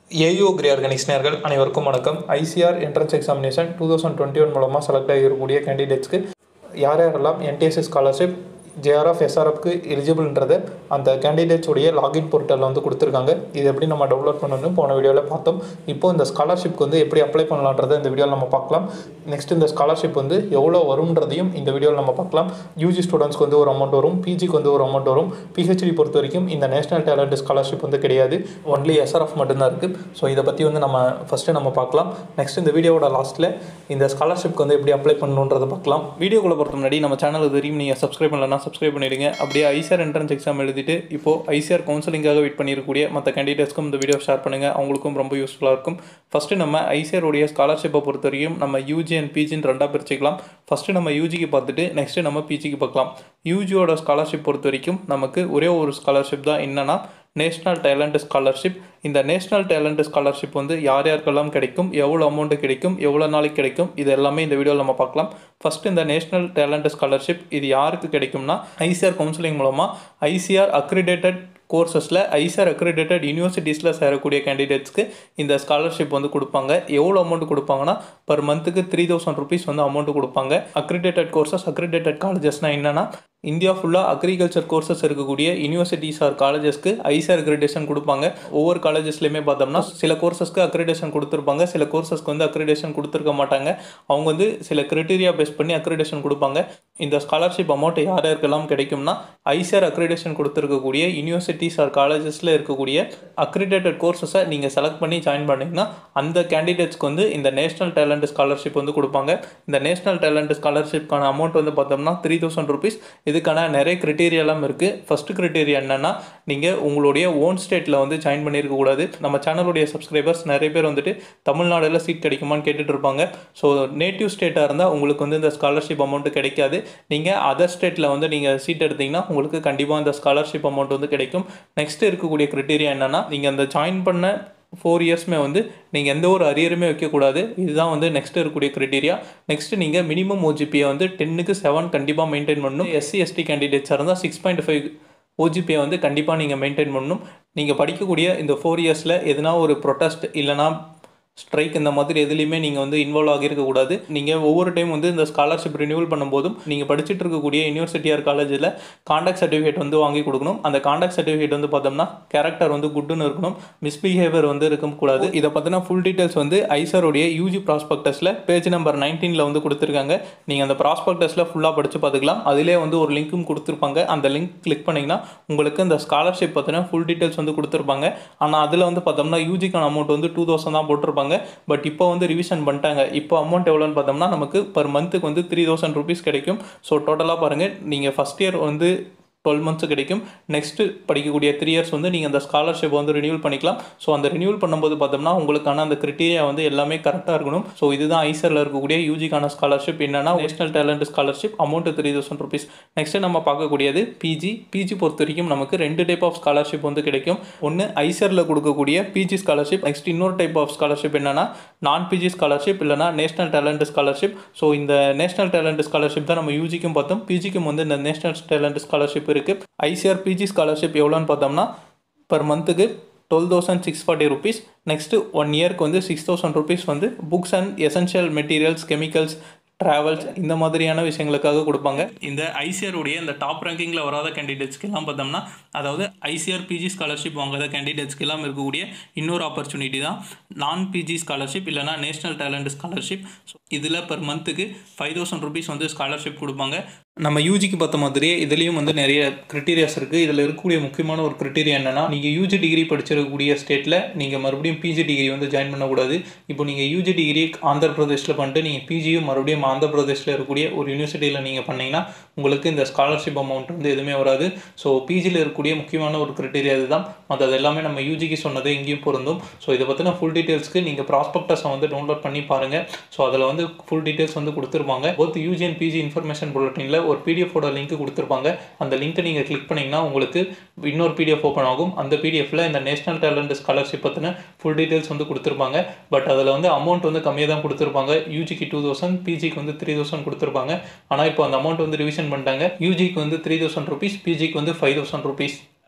AU agri organics நேர்கள் அனைவருக்கும் வணக்கம் ICAR entrance examination two thousand twenty one மூலமாக செலக்ட் ஆகிருக்கக்கூடிய கேண்டிடேட்ஸ்க்கு யார் யாரெல்லாம் என்டிஎஸ்சி ஸ்காலர்ஷிப் ஜேஆர்எஃப் எஸ்ஆர்எஃப்க்கு எலிஜிபிள்ன்றதை அந்த கேண்டிடேட்ஸுடைய லாகின் போர்ட்டலில் வந்து கொடுத்துருக்காங்க இது எப்படி நம்ம டவுன்லோட் பண்ணணும்னு போன வீடியோவில் பார்த்தோம் இப்போ இந்த ஸ்காலர்ஷிப்க்கு வந்து எப்படி அப்ளை பண்ணலான்றதை இந்த வீடியோவில் நம்ம பார்க்கலாம் நெக்ஸ்ட் இந்த ஸ்காலர்ஷிப் வந்து எவ்வளோ வரும்ன்றதையும் இந்த வீடியோவில் நம்ம பார்க்கலாம் யூஜி ஸ்டூடெண்ட்ஸ்க்கு வந்து ஒரு அமௌண்ட் வரும் பிஜிக்கு வந்து ஒரு அமௌண்ட் வரும் பிஹெச்டி பொறுத்த வரைக்கும் இந்த நேஷனல் டேலண்ட் ஸ்காலர்ஷிப் வந்து கிடையாது ஒன்லி எஸ்ஆர்எஃப் மட்டும்தான் இருக்குது ஸோ இதை பற்றி வந்து நம்ம ஃபஸ்ட்டு நம்ம பார்க்கலாம் நெக்ஸ்ட் இந்த வீடியோவோட லாஸ்ட்டில் இந்த ஸ்காலர்ஷிப்க்கு வந்து எப்படி அப்ளை பண்ணணுன்றதை பார்க்கலாம் வீடியோக்குள்ள பொறுத்த முன்னாடி நம்ம சேனல் தெரியும் நீங்கள் சப்ஸ்கிரைப் பண்ணலன்னா சப்ஸ்கிரைப் பண்ணிடுங்க அப்படியே ஐசிஆர் என்ட்ரன்ஸ் எக்ஸாம் எழுதிட்டு இப்போ ஐசிஆர் கவுன்சிலிங்காக வெயிட் பண்ணியிருக்கக்கூடிய மற்ற கேண்டிடேட்ஸ்க்கும் இந்த வீடியோ ஷேர் பண்ணுங்கள் அவங்களுக்கும் ரொம்ப யூஸ்ஃபுல்லாக இருக்கும் ஃபஸ்ட்டு நம்ம ஐசிஆர் உடைய ஸ்காலர்ஷிப்பை பொறுத்த வரைக்கும் நம்ம யூஜி அண்ட் பிஜின்னு ரெண்டாக பிரிச்சுக்கலாம் ஃபஸ்ட்டு நம்ம யூஜிக்கு பார்த்துட்டு நெக்ஸ்ட்டு நம்ம பிஜிக்கு பார்க்கலாம் யூஜியோட ஸ்காலர்ஷிப் பொறுத்த வரைக்கும் நமக்கு ஒரே ஒரு ஸ்காலர்ஷிப் தான் என்னன்னா நேஷ்னல் டேலண்ட் ஸ்காலர்ஷிப் இந்த நேஷ்னல் டேலண்ட் ஸ்காலர்ஷிப் வந்து யார் யாருக்கெல்லாம் கிடைக்கும் எவ்வளோ அமௌண்ட்டு கிடைக்கும் எவ்வளோ நாளைக்கு கிடைக்கும் இது எல்லாமே இந்த வீடியோவில் நம்ம பார்க்கலாம் ஃபஸ்ட்டு இந்த நேஷ்னல் டேலண்ட் ஸ்காலர்ஷிப் இது யாருக்கு கிடைக்கும்னா ஐசிஆர் கவுன்சிலிங் மூலமாக ஐசிஆர் அக்ரிடேட்டட் கோர்சஸில் ஐசிஆர் அக்ரிடேட்டட் யூனிவர்சிட்டிஸில் சேரக்கூடிய கேண்டிடேட்ஸ்க்கு இந்த ஸ்காலர்ஷிப் வந்து கொடுப்பாங்க எவ்வளோ அமௌண்ட் கொடுப்பாங்கன்னா பர் மந்த்துக்கு த்ரீ தௌசண்ட் ருபீஸ் வந்து அமௌண்ட் கொடுப்பாங்க அக்ரிடேட்டட் கோர்சஸ் அக்ரிடேட்டட் காலேஜஸ்னால் என்னென்னா இந்தியா ஃபுல்லாக அக்ரிகல்ச்சர் கோர்சஸ் இருக்கக்கூடிய யூனிவர்சிட்டிஸ் ஆர் காலேஜஸ்க்கு ஐசிஆர் அக்ரிடேஷன் கொடுப்பாங்க ஒவ்வொரு காலேஜஸ்லையுமே பார்த்தோம்னா சில கோர்சஸ்க்கு அக்ரிடேஷன் கொடுத்துருப்பாங்க சில கோர்சஸ்க்கு வந்து அக்ரிடேஷன் கொடுத்துருக்க மாட்டாங்க அவங்க வந்து சில கிரிட்டீரியா பேஸ் பண்ணி அக்ரிடேஷன் கொடுப்பாங்க இந்த ஸ்காலர்ஷிப் அமௌண்ட் யார் யாருக்கெல்லாம் கிடைக்கும்னா ஐசிஆர் அக்ரிடேஷன் கொடுத்துருக்கக்கூடிய யூனிவர்சிட்டிஸ் ஆர் காலேஜஸில் இருக்கக்கூடிய அக்ரிடேட்டட் கோர்சஸை நீங்கள் செலக்ட் பண்ணி ஜாயின் பண்ணிங்கன்னா அந்த கேண்டிடேட்ஸ்க்கு வந்து இந்த நேஷனல் டேலண்ட் ஸ்காலர்ஷிப் வந்து கொடுப்பாங்க இந்த நேஷனல் டேலண்ட் ஸ்காலர்ஷிப்கான அமௌண்ட் வந்து பார்த்தோம்னா த்ரீ தௌசண்ட் ருபீஸ் இதுக்கான நிறைய க்ரிட்டீரியாலாம் இருக்குது ஃபஸ்ட்டு க்ரிட்டீரியா என்னென்னா நீங்கள் உங்களுடைய ஓன் ஸ்டேட்டில் வந்து ஜாயின் பண்ணியிருக்கக்கூடாது நம்ம சேனலுடைய சப்ஸ்கிரைபர்ஸ் நிறைய பேர் வந்துட்டு தமிழ்நாடுல சீட் கிடைக்குமான்னு கேட்டுட்டு இருப்பாங்க ஸோ நேட்டிவ் ஸ்டேட்டாக இருந்தால் உங்களுக்கு வந்து இந்த ஸ்காலர்ஷிப் அமௌண்ட்டு கிடைக்காது நீங்கள் அதர் ஸ்டேட்டில் வந்து நீங்கள் சீட் எடுத்தீங்கன்னா உங்களுக்கு கண்டிப்பாக இந்த ஸ்காலர்ஷிப் அமௌண்ட் வந்து கிடைக்கும் நெக்ஸ்ட் இருக்கக்கூடிய க்ரிட்டீரியா என்னென்னா நீங்கள் அந்த ஜாயின் பண்ண ஃபோர் இயர்ஸ்மே வந்து நீங்கள் எந்த ஒரு அரியருமே வைக்கக்கூடாது இதுதான் வந்து நெக்ஸ்ட் இருக்கக்கூடிய க்ரைட்டீரியா நெக்ஸ்ட் நீங்கள் மினிமம் ஓஜிபியை வந்து டென்னுக்கு செவன் கண்டிப்பாக மெயின்டைன் பண்ணணும் எஸ்சி எஸ்டி கேண்டிடேட்ஸாக இருந்தால் சிக்ஸ் பாயிண்ட் ஃபைவ் ஓஜிபியை வந்து கண்டிப்பாக நீங்கள் மெயின்டைன் பண்ணணும் நீங்கள் படிக்கக்கூடிய இந்த ஃபோர் இயர்ஸில் எதுனா ஒரு ப்ரொட்டஸ்ட் இல்லைனா ஸ்ட்ரைக் இந்த மாதிரி எதுலேயுமே நீங்கள் வந்து இன்வால்வ் ஆகியிருக்கக்கூடாது நீங்கள் ஒவ்வொரு டைம் வந்து இந்த ஸ்காலர்ஷிப் ரினியூவல் பண்ணும்போதும் நீங்கள் படிச்சுட்டு இருக்கக்கூடிய யூனிவர்சிட்டி ஆர் காலேஜில் காண்டாக்ட் சர்டிஃபிகேட் வந்து வாங்கி கொடுக்கணும் அந்த காண்டாக்ட் சர்டிஃபிகேட் வந்து பார்த்தோம்னா கேரக்டர் வந்து குட்டுன்னு இருக்கணும் மிஸ்பிஹேவியர் வந்து இருக்கக்கூடாது இதை பார்த்தீங்கன்னா ஃபுல் டீட்டெயில்ஸ் வந்து ஐசருடைய யூஜி ப்ராஸ்பெக்டஸில் பேஜ் நம்பர் நைன்டீனில் வந்து கொடுத்துருக்காங்க நீங்கள் அந்த ப்ராஸ்பெக்டஸில் ஃபுல்லாக படித்து பார்த்துக்கலாம் அதிலே வந்து ஒரு லிங்க்கும் கொடுத்துருப்பாங்க அந்த லிங்க் கிளிக் பண்ணிங்கன்னா உங்களுக்கு இந்த ஸ்காலர்ஷிப் பார்த்தீங்கன்னா ஃபுல் டீட்டெயில்ஸ் வந்து கொடுத்துருப்பாங்க ஆனால் அதில் வந்து பார்த்தோம்னா யூஜிக்கான அமௌண்ட் வந்து டூ தௌசண்ட் தான் போட்டிருப்பாங்க பட் இப்போ வந்து ரிவிஷன் பண்ணிட்டாங்க இப்போ அமௌண்ட் எவ்வளோன்னு பார்த்தோம்னா நமக்கு பர் மந்த்துக்கு வந்து த்ரீ தௌசண்ட் ருபீஸ் கிடைக்கும் ஸோ டோட்டலாக பாருங்கள் நீங்கள் ஃபஸ்ட் இயர் வந்து டுவெல் மந்த்ஸ் கிடைக்கும் நெக்ஸ்ட்டு படிக்கக்கூடிய த்ரீ இயர்ஸ் வந்து நீங்கள் அந்த ஸ்காலர்ஷிப் வந்து ரினியூவல் பண்ணிக்கலாம் ஸோ அந்த ரினியூவல் பண்ணும்போது பார்த்தோம்னா உங்களுக்கான அந்த கிரிட்டீரியா வந்து எல்லாமே கரெக்டாக இருக்கணும் ஸோ இதுதான் ஐசரில் இருக்கக்கூடிய யூஜிக்கான ஸ்காலர்ஷிப் என்னன்னா national talent scholarship amount three thousand rupees next நம்ம பார்க்கக்கூடியது பிஜி பிஜி பொறுத்த வரைக்கும் நமக்கு ரெண்டு டைப் ஆஃப் ஸ்காலர்ஷிப் வந்து கிடைக்கும் ஒன்று ஐசரில் கொடுக்கக்கூடிய பிஜி ஸ்காலர்ஷிப் நெக்ஸ்ட் இன்னொரு டைப் ஆஃப் ஸ்காலர்ஷிப் என்னன்னா நான் பிஜி ஸ்காலர்ஷிப் இல்லைனா நேஷனல் டேலண்ட் ஸ்காலர்ஷிப் ஸோ இந்த நேஷனல் டேலண்ட் ஸ்காலர்ஷிப் தான் நம்ம யூஜிக்கும் பார்த்தோம் பிஜிக்கும் வந்து இந்த நேஷனல் டேலண்ட் ஸ்காலர்ஷிப் இருக்குது ஐசிஆர் பிஜி ஸ்காலர்ஷிப் எவ்வளோன்னு பார்த்தோம்னா பர் மந்த்துக்கு twelve thousand six forty rupees next one இயர்க்கு வந்து சிக்ஸ் தௌசண்ட் ருபீஸ் வந்து books and essential materials chemicals travels இந்த மாதிரியான விஷயங்களுக்காக கொடுப்பாங்க இந்த ஐசிஆருடைய இந்த டாப் ரேங்கிங்கில் வராத கேண்டிடேட்ஸ்க்கு எல்லாம் பார்த்தோம்னா அதாவது ஐசிஆர் பிஜி ஸ்காலர்ஷிப் வாங்காத கேண்டிடேட்ஸ்க்கு எல்லாம் இருக்கக்கூடிய இன்னொரு ஆப்பர்ச்சுனிட்டி தான் நான் பிஜி ஸ்காலர்ஷிப் இல்லைனா நேஷனல் டேலண்ட் ஸ்காலர்ஷிப் ஸோ இதில் பர் மந்த்துக்கு ஃபைவ் தௌசண்ட் ருபீஸ் வந்து ஸ்காலர்ஷிப் கொடுப்பாங்க நம்ம யூஜிக்கு பார்த்த மாதிரியே இதுலேயும் வந்து நிறைய க்ரிட்டீரியாஸ் இருக்குது இதில் இருக்கக்கூடிய முக்கியமான ஒரு க்ரிட்டீரியா என்னென்னா நீங்கள் யூஜி டிகிரி படிச்சிருக்கக்கூடிய ஸ்டேட்டில் நீங்கள் மறுபடியும் பிஜி டிகிரி வந்து ஜாயின் பண்ணக்கூடாது இப்போ நீங்கள் யூஜி டிகிரி ஆந்திர பிரதேஷில் பண்ணிட்டு நீங்கள் பிஜியும் மறுபடியும் ஆந்திர பிரதேஷில் இருக்கக்கூடிய ஒரு யூனிவர்சிட்டியில் நீங்கள் பண்ணிங்கன்னா உங்களுக்கு இந்த ஸ்காலர்ஷிப் அமௌண்ட் வந்து எதுவுமே வராது ஸோ பிஜியில் இருக்கக்கூடிய முக்கியமான ஒரு க்ரிட்டீரியா இதுதான் மற்றது எல்லாமே நம்ம யூஜிக்கு சொன்னது இங்கேயும் பொருந்தும் ஸோ இதை பற்றின ஃபுல் டீட்டெயில்ஸ்க்கு நீங்கள் ப்ராஸ்பெக்டஸை வந்து டவுன்லோட் பண்ணி பாருங்கள் ஸோ அதில் வந்து ஃபுல் டீட்டெயில்ஸ் வந்து கொடுத்துருப்பாங்க both UG and PG information புல்லட்டினில் ஒரு பிடிஎஃபோட லிங்க் கொடுத்துருப்பாங்க அந்த லிங்க்கை நீங்கள் கிளிக் பண்ணிங்கன்னா உங்களுக்கு இன்னொரு பிடிஎஃப் ஓப்பன் ஆகும் அந்த பிடிஎஃப்ல இந்த நேஷனல் டேலண்ட் ஸ்காலர்ஷிப் பற்றின ஃபுல் டீட்டெயில்ஸ் வந்து கொடுத்துருப்பாங்க பட் அதில் வந்து அமௌண்ட் வந்து கம்மியாக தான் கொடுத்துருப்பாங்க யூஜிக்கு டூ தௌசண்ட் பிஜிக்கு வந்து த்ரீ தௌசண்ட் கொடுத்துருப்பாங்க ஆனால் இப்போ அந்த அமௌண்ட் வந்து ரிவிஷன் பண்ணிட்டாங்க யூஜிக்கு வந்து த்ரீ தௌசண்ட் ருபீஸ் பிஜிக்கு வந்து ஃபைவ் தௌசண்ட் ருபீஸ்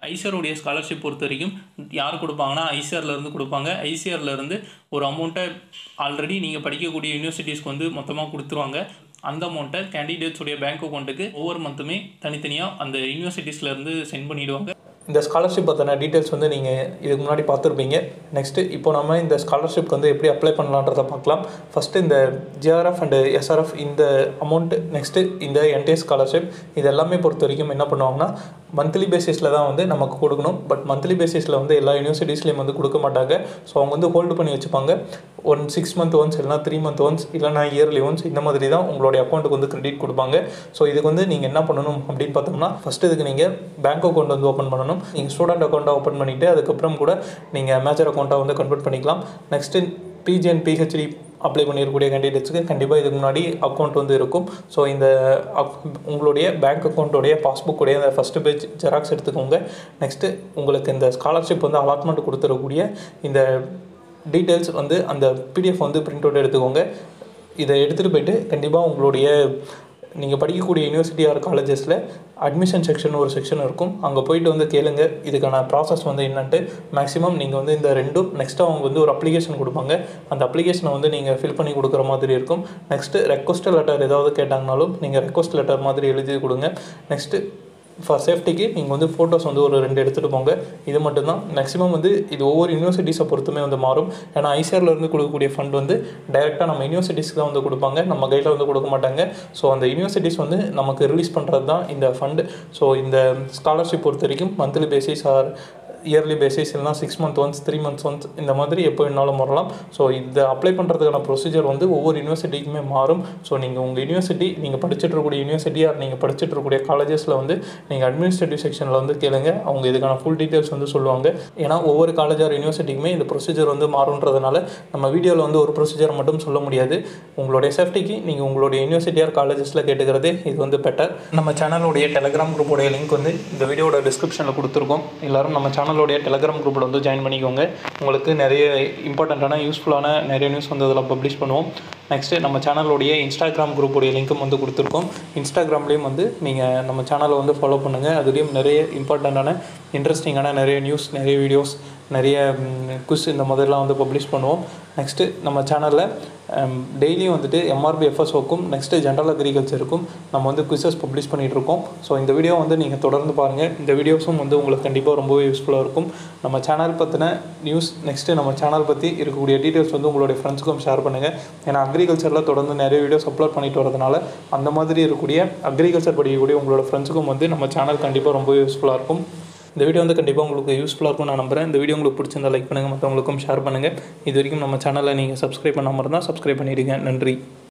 ஐசிஆருடைய ஸ்காலர்ஷிப் பொறுத்த வரைக்கும் யார் கொடுப்பாங்கன்னா ஐசிஆர்லேருந்து கொடுப்பாங்க ஐசிஆர்லேருந்து ஒரு அமௌண்ட்டை ஆல்ரெடி நீங்கள் படிக்கக்கூடிய யூனிவர்சிட்டிஸ்க்கு வந்து மொத்தமாக கொடுத்துருவாங்க அந்த அமௌண்ட்டை கேண்டிடேட்ஸுடைய பேங்க் அக்கௌண்ட்டுக்கு ஒவ்வொரு மந்த்துமே தனித்தனியாக அந்த யூனிவர்சிட்டிஸ்லேருந்து சென்ட் பண்ணிவிடுவாங்க இந்த ஸ்காலர்ஷிப் பற்றின டீட்டெயில்ஸ் வந்து நீங்கள் இதுக்கு முன்னாடி பார்த்துருப்பீங்க நெக்ஸ்ட்டு இப்போ நம்ம இந்த ஸ்காலர்ஷிப் வந்து எப்படி அப்ளை பண்ணலான்றதை பார்க்கலாம் ஃபஸ்ட்டு இந்த ஜிஆர்எஃப் அண்டு எஸ்ஆர்எஃப் இந்த அமௌண்ட் நெக்ஸ்ட்டு இந்த என்டிஎஸ் ஸ்காலர்ஷிப் இது எல்லாமே பொறுத்த வரைக்கும் என்ன பண்ணுவாங்கன்னா மந்த்லி பேசிஸில் தான் வந்து நமக்கு கொடுக்கணும் பட் மந்த்லி பேசிஸில் வந்து எல்லா யூனிவர்சிட்டிஸ்லேயும் வந்து கொடுக்க மாட்டாங்க ஸோ அவங்க வந்து ஹோல்டு பண்ணி வச்சுப்பாங்க ஒன் சிக்ஸ் மந்த் ஒன்ஸ் இல்லைனா த்ரீ மந்த் ஒன்ஸ் இல்லைனா இயர்லி ஒன்ஸ் இந்த மாதிரி தான் உங்களுடைய அக்கௌண்ட்டுக்கு வந்து கிரெடிட் கொடுப்பாங்க ஸோ இதுக்கு வந்து நீங்கள் என்ன பண்ணணும் அப்படின்னு பார்த்தோம்னா ஃபஸ்ட்டு இதுக்கு நீங்கள் பேங்க் அக்கௌண்ட் வந்து ஓப்பன் பண்ணணும் நீங்கள் ஸ்டூடெண்ட் அக்கௌண்ட்டை ஓப்பன் பண்ணிவிட்டு அதுக்கப்புறம் கூட நீங்கள் மேஜர் அக்கௌண்ட்டாக வந்து கன்வெர்ட் பண்ணிக்கலாம் நெக்ஸ்ட்டு பிஜிஎன் பிஹெச்டி அப்ளை பண்ணியிருக்கக்கூடிய கேண்டிடேட்ஸுக்கு கண்டிப்பாக இதுக்கு முன்னாடி அக்கௌண்ட் வந்து இருக்கும் ஸோ இந்த உங்களுடைய பேங்க் அக்கௌண்ட்டோடைய பாஸ்புக்குடைய அந்த ஃபஸ்ட்டு பேஜ் ஜெராக்ஸ் எடுத்துக்கோங்க நெக்ஸ்ட்டு உங்களுக்கு இந்த ஸ்காலர்ஷிப் வந்து அலாட்மெண்ட் கொடுத்துருக்கூடிய இந்த டீட்டெயில்ஸ் வந்து அந்த பிடிஎஃப் வந்து பிரிண்ட் அவுட் எடுத்துக்கோங்க இதை எடுத்துகிட்டு போயிட்டு கண்டிப்பாக உங்களுடைய நீங்கள் படிக்கக்கூடிய யூனிவர்சிட்டி ஆர் காலேஜஸில் அட்மிஷன் செக்ஷன் ஒரு செக்ஷன் இருக்கும் அங்கே போயிட்டு வந்து கேளுங்க இதுக்கான ப்ராசஸ் வந்து என்னன்ட்டு மேக்ஸிமம் நீங்கள் வந்து இந்த ரெண்டும் நெக்ஸ்ட்டு அவங்க வந்து ஒரு அப்ளிகேஷன் கொடுப்பாங்க அந்த அப்ளிகேஷனை வந்து நீங்கள் ஃபில் பண்ணி கொடுக்குற மாதிரி இருக்கும் நெக்ஸ்ட்டு ரெக்வஸ்ட் லெட்டர் ஏதாவது கேட்டாங்கனாலும் நீங்கள் ரெக்வஸ்ட் லெட்டர் மாதிரி எழுதி கொடுங்க நெக்ஸ்ட்டு ஃபார் சேஃப்டிக்கு நீங்கள் வந்து ஃபோட்டோஸ் வந்து ஒரு ரெண்டு எடுத்துகிட்டு போங்க இது மட்டும்தான் மேக்ஸிமம் வந்து இது ஒவ்வொரு யூனிவர்சிட்டிஸை பொறுத்துமே வந்து மாறும் ஏன்னா ஐசிஆர்லேருந்து கொடுக்கக்கூடிய ஃபண்ட் வந்து டைரெக்டாக நம்ம யூனிவர்சிட்டிஸ்க்கு தான் வந்து கொடுப்பாங்க நம்ம கையில் வந்து கொடுக்க மாட்டாங்க ஸோ அந்த யூனிவர்சிட்டிஸ் வந்து நமக்கு ரிலீஸ் பண்ணுறது தான் இந்த ஃபண்டு ஸோ இந்த ஸ்காலர்ஷிப் பொறுத்த வரைக்கும் monthly basis or yearly basis இல்லைனா six month once three months once இந்த மாதிரி எப்போ வேணாலும் வரலாம் ஸோ இதை அப்ளை பண்ணுறதுக்கான ப்ரொசீஜர் வந்து ஒவ்வொரு யூனிவர்சிட்டிக்குமே மாறும் ஸோ நீங்கள் உங்கள் யூனிவர்சிட்டி நீங்கள் படிச்சுட்டு இருக்கக்கூடிய யூனிவர்சிட்டி ஆர் நீங்கள் படிச்சுட்டு இருக்கக்கூடிய காலேஜஸில் வந்து நீங்கள் அட்மினிஸ்ட்ரேட்டிவ் செக்ஷனில் வந்து கேளுங்க அவங்க இதுக்கான ஃபுல் டீட்டெயில்ஸ் வந்து சொல்லுவாங்க ஏன்னா ஒவ்வொரு காலேஜ் ஆர் யூனிவர்சிட்டிக்குமே இந்த ப்ரொசீஜர் வந்து மாறுன்றதுனால நம்ம வீடியோவில் வந்து ஒரு ப்ரொசீஜர் மட்டும் சொல்ல முடியாது உங்களுடைய சேஃப்டிக்கு நீங்கள் உங்களுடைய யூனிவர்சிட்டி ஆர் காலேஜஸில் கேட்டுக்கிறது இது வந்து பெட்டர் நம்ம சேனலுடைய டெலகிராம் குரூப்போடைய லிங்க் வந்து இந்த வீடியோட டிஸ்கிரிப்ஷனில் கொடுத்துருக்கோம் எல்லாரும் நம்ம சேனலோடைய டெலகிராம் குரூப்பில் வந்து ஜாயின் பண்ணிக்கோங்க உங்களுக்கு நிறைய இம்பார்ட்டண்ட்டான யூஸ்ஃபுல்லான நிறைய நியூஸ் வந்து அதில் பப்ளிஷ் பண்ணுவோம் நெக்ஸ்ட்டு நம்ம சேனலோடைய இன்ஸ்டாகிராம் குரூப்போடைய லிங்க்கும் வந்து கொடுத்துருக்கோம் இன்ஸ்டாகிராம்லேயும் வந்து நீங்கள் நம்ம சேனலை வந்து ஃபாலோ பண்ணுங்கள் அதுலேயும் நிறைய இம்பார்ட்டண்ட்டான இன்ட்ரெஸ்டிங்கான நிறைய நியூஸ் நிறைய வீடியோஸ் நிறைய குஸ் இந்த மாதிரிலாம் வந்து பப்ளிஷ் பண்ணுவோம் நெக்ஸ்ட்டு நம்ம சேனலில் டெய்லியும் வந்துட்டு எம்ஆர்பி எஃப்எஸ்ஓக்கும் நெக்ஸ்ட்டு ஜென்ரல் அக்ரிகல்ச்சருக்கும் நம்ம வந்து குவிசஸ் பப்ளிஷ் பண்ணிகிட்ருக்கோம் ஸோ இந்த வீடியோ வந்து நீங்கள் தொடர்ந்து பாருங்கள் இந்த வீடியோஸும் வந்து உங்களுக்கு கண்டிப்பாக ரொம்பவே யூஸ்ஃபுல்லாக இருக்கும் நம்ம சேனல் பற்றின நியூஸ் நெக்ஸ்ட்டு நம்ம சேனல் பற்றி இருக்கக்கூடிய டீட்டெயில்ஸ் வந்து உங்களுடைய ஃப்ரெண்ட்ஸுக்கும் ஷேர் பண்ணுங்கள் ஏன்னா அக்ரிகல்ச்சரில் தொடர்ந்து நிறைய வீடியோஸ் அப்லோட் பண்ணிட்டு வரதுனால அந்த மாதிரி இருக்கக்கூடிய அக்ரிகல்ச்சர் படிக்கக்கூடிய உங்களோட ஃப்ரெண்ட்ஸுக்கும் வந்து நம்ம சேனல் கண்டிப்பாக ரொம்ப யூஸ்ஃபுல்லாக இருக்கும் இந்த வீடியோ வந்து கண்டிப்பாக உங்களுக்கு யூஸ்ஃபுல்லாக இருக்கும் நான் நம்புறேன் இந்த வீடியோ உங்களுக்கு பிடிச்சிருந்தா லைக் பண்ணுங்கள் மற்றவங்களுக்கும் ஷேர் பண்ணுங்கள் இது வரைக்கும் நம்ம சேனலை நீங்கள் சப்ஸ்கிரைப் பண்ணாமல் இருந்தால் சப்ஸ்கிரைப் பண்ணிடுங்க நன்றி